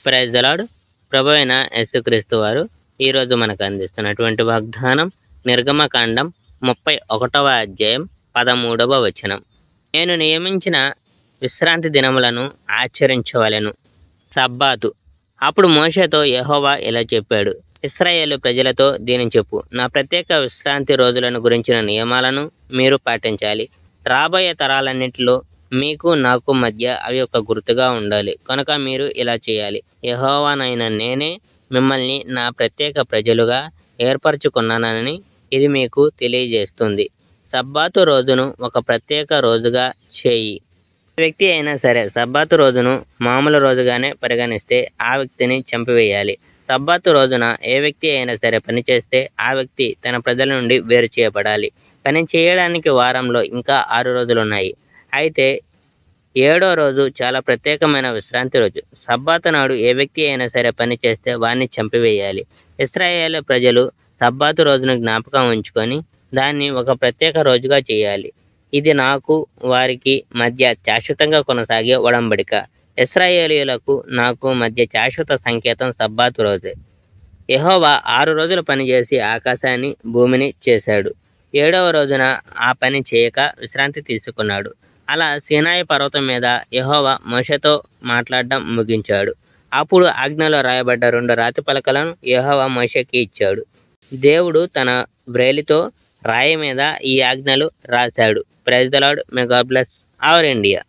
praise దలాడు ప్రభు అయిన యేసుక్రీస్తు వారు ఈరోజు మనకు అందిస్తున్నటువంటి వాగ్దానం నిర్గమకాండం ముప్పై ఒకటవ అధ్యాయం పదమూడవ వచనం నేను నియమించిన విశ్రాంతి దినములను ఆచరించవలెను సబ్బాతు అప్పుడు మోషేతో యెహోవా ఇలా చెప్పాడు ఇస్రాయేలు ప్రజలతో దీనిని చెప్పు నా ప్రత్యేక విశ్రాంతి రోజులను గురించిన నియమాలను మీరు పాటించాలి రాబోయే తరాలన్నింటిలో మీకు నాకు మధ్య అవి ఒక గుర్తుగా ఉండాలి కనుక మీరు ఇలా చేయాలి యెహోవానైన నేనే మిమ్మల్ని నా ప్రత్యేక ప్రజలుగా ఏర్పరచుకున్నానని ఇది మీకు తెలియజేస్తుంది సబ్బాతు రోజును ఒక ప్రత్యేక రోజుగా చేయి ఏ వ్యక్తి అయినా సరే సబ్బాతు రోజును మామూలు రోజుగానే పరిగణిస్తే ఆ వ్యక్తిని చంపివేయాలి సబ్బాతు రోజున ఏ వ్యక్తి అయినా సరే పని చేస్తే ఆ వ్యక్తి తన ప్రజల నుండి వేరు చేయబడాలి పని చేయడానికి వారంలో ఇంకా ఆరు రోజులు ఉన్నాయి అయితే ఏడో రోజు చాలా ప్రత్యేకమైన విశ్రాంతి రోజు సబ్బాతు నాడు ఏ వ్యక్తి అయినా సరే పని చేస్తే వారిని చంపివేయాలి ఇస్రాయేల్ ప్రజలు సబ్బాతు రోజును జ్ఞాపకం ఉంచుకొని దాన్ని ఒక ప్రత్యేక రోజుగా చేయాలి ఇది నాకు వారికి మధ్య శాశ్వతంగా కొనసాగే ఒడంబడిక ఇస్రాయేలీయులకు నాకు మధ్య శాశ్వత సంకేతం సబ్బాతు రోజే యెహోవా ఆరు రోజులు పనిచేసి ఆకాశాన్ని భూమిని చేశాడు ఏడవ రోజున ఆ పని చేయక విశ్రాంతి తీసుకున్నాడు అలా సీనాయి పర్వతం మీద యెహోవా మోషతో మాట్లాడడం ముగించాడు అప్పుడు ఆజ్ఞలో రాయబడ్డ రెండు రాతి పలకలను యెహోవా మోషకి ఇచ్చాడు దేవుడు తన వ్రేలితో రాయి మీద ఈ ఆజ్ఞలు రాశాడు praise the Lord may God bless our India